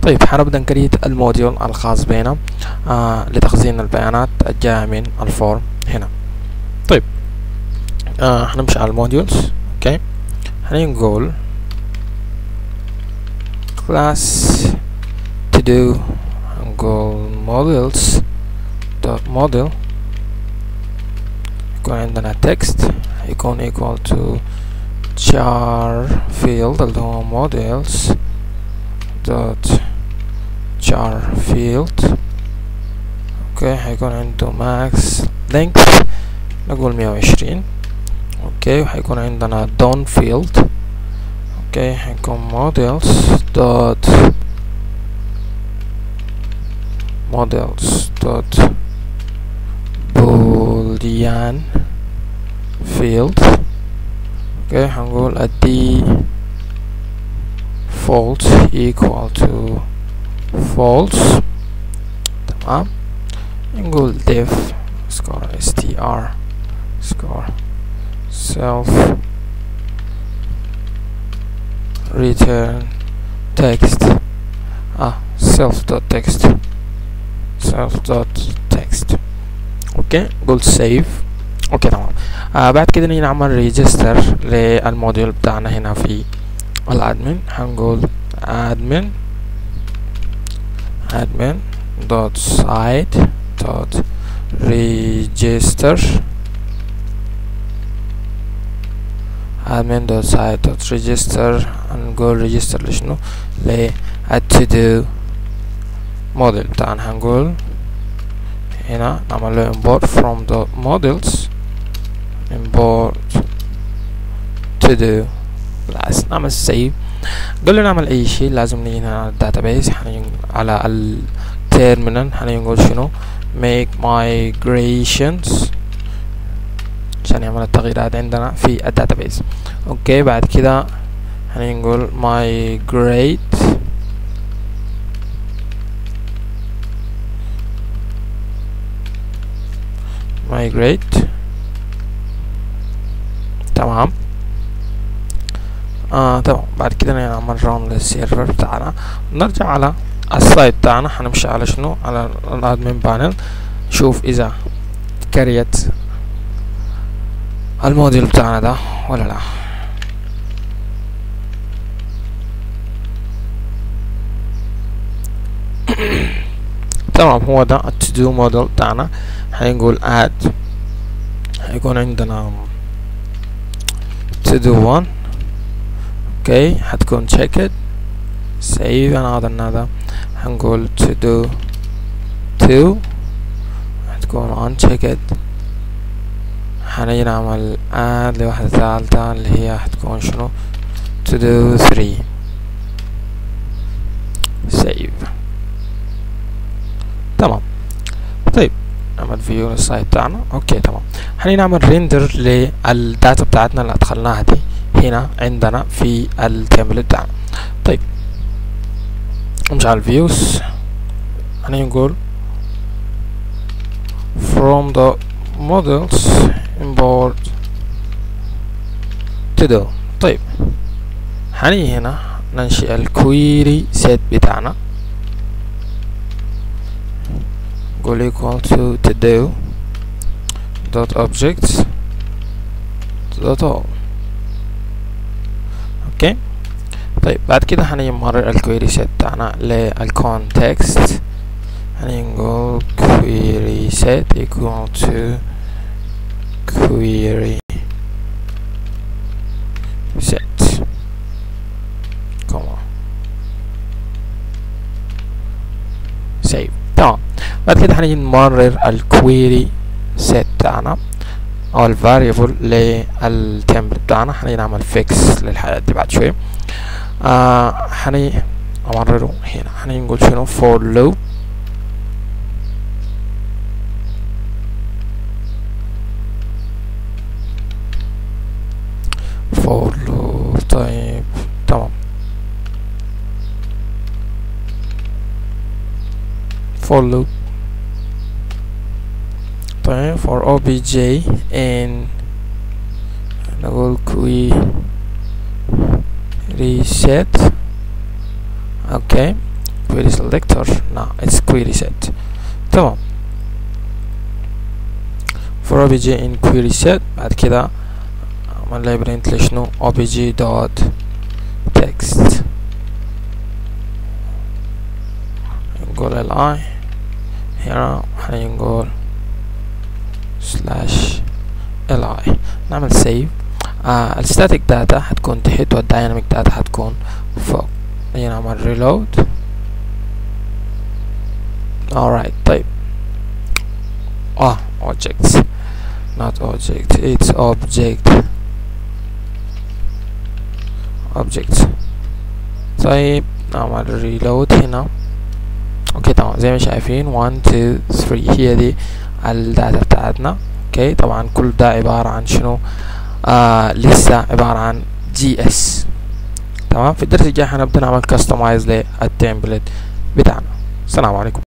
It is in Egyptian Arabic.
طيب حنبدأ نكريت الموديول الخاص بنا آه لتخزين البيانات الجاية من الفورم هنا طيب آه حنمشي على الموديولز اوكي هنقول class to do نقول models dot model يكون عندنا text يكون equal to char field اللي هو models dot char field اوكي حيكون عنده max length نقول مية وعشرين اوكي وحيكون عندنا done field اوكي حيكون models dot models dot boolean field اوكي حنقول ادي false equal to false تمام نقول def score str score self return text ah self dot text self dot text اوكي قلت save اوكي تمام آه بعد كده نيجي نعمل ريجستر للموديول بتاعنا هنا في الادمن هنقول admin admin dot site dot register admin dot site dot register هنقول register لشنو ل to do model بتاعنا هنقول هنا نعمل له import from the models import to do بس نعمل save قبل لا نعمل اي شيء لازم نيجي هنا على الداتابيس على التيرمينال هنقول شنو make migrations عشان يعمل التغييرات عندنا في الداتابيس اوكي بعد كده هنقول migrate migrate تمام آه تمام بعد كده نعمل ران للسيرفر بتاعنا نرجع على السايت بتاعنا هنمشي على شنو على الادمن بانل نشوف اذا كريت الموديل بتاعنا ده ولا لا تمام هو ده التو موديل بتاعنا هنقول اد هيكون عندنا to do one اوكي حتكون checked save another another هنقول to do two حتكون unchecked حنيجي نعمل add لواحدة ثالثة اللي هي حتكون شنو to do three save تمام طيب نعمل فيو للسايت بتاعنا اوكي تمام هنيجي نعمل ريندر للداتا بتاعتنا اللي ادخلناها دي هنا عندنا في التمبلت بتاعنا طيب نمشي على الفيوز هنيجي نقول from the models import to do طيب هنيجي هنا ننشئ الكويري سيت بتاعنا نقول equal to to do dot objects dot all اوكي طيب بعد كده هنمرر الكويري سيت بتاعنا للكونتكست هنقول query set equal to query set كوما save تمام بعد كده هنيجي نمرر الكويري set بتاعنا او الفاريبل للتمبل بتاعنا هنيجي نعمل فيكس للحاجات دي بعد شويه آه هنيجي امرره هنا هنيجي نقول شنو for loop for loop طيب تمام for loop طيب for obj and نقول query reset اوكي query selector no it's query set تمام for obj in query set بعد كده عمل لي print لشنو obj dot text نقول الاي هنا حنقول سلاش li نعمل save آه الستاتيك داتا حتكون تحت والدايناميك داتا حتكون فوق هنا نعمل reload alright طيب اه objects not object it's object object طيب نعمل reload هنا اوكي تمام زي ما شايفين 1 2 3 هي دي الداتا بتاعتنا اوكي طبعا كل ده عبارة عن شنو آه لسه عبارة عن جي اس تمام في الدرس الجاي هنبدأ نعمل كاستمايز للتمبلت بتاعنا السلام عليكم